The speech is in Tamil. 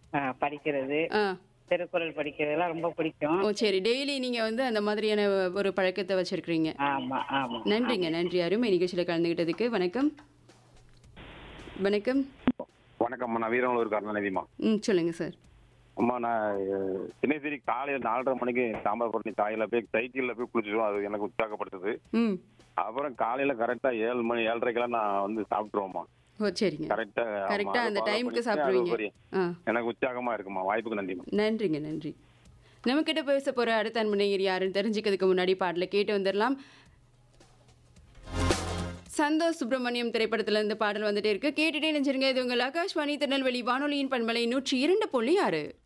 ஆ, படிக்கிறது ஆ திருக்குறள் படிக்கிறதெல்லாம் ரொம்ப பிடிக்கும் ஓ சரி டெய்லி நீங்க வந்து அந்த மாதிரியான ஒரு பழக்கத்தை வச்சிருக்கிறீங்க ஆமா ஆமா நன்றிங்க நன்றி அருமை நிகழ்ச்சியில் கலந்துகிட்டதுக்கு வணக்கம் வணக்கம் வணக்கம் நான் வீரநல்லூர் கருணாநிதிமா ம் சொல்லுங்க சார் அம்மா நான் அஹ், தினசரி காலையில் நாலரை மணிக்கு தாமிரபரணி தாயில போய் சைக்கிளில் போய் குளிச்சிடுவோம் அது எனக்கு உற்சாகப்படுத்துது ம் அப்புறம் காலையில கரெக்டா ஏழு மணி ஏழரைக்கெல்லாம் நான் வந்து சாப்பிட்டுருவோம்மா ஓ சரிங்க கரெக்டா கரெக்டா அந்த டைமுக்கு சாப்பிடுவீங்க ஆ எனக்கு உற்சாகமா இருக்குமா வாய்ப்புக்கு நன்றிமா நன்றிங்க நன்றி நம்ம கிட்ட பேச போற அடுத்த அன்பனையர் யாருன்னு தெரிஞ்சுக்கிறதுக்கு முன்னாடி பாடல கேட்டு வந்துடலாம் சந்தோஷ் சுப்பிரமணியம் திரைப்படத்துல இருந்து பாடல் வந்துட்டே இருக்கு கேட்டுட்டே நினைச்சிருங்க இது உங்கள் ஆகாஷ்வாணி திருநெல்வேலி வானொலியின் பண்பலை நூற்றி இரண்டு புள்ளி ஆறு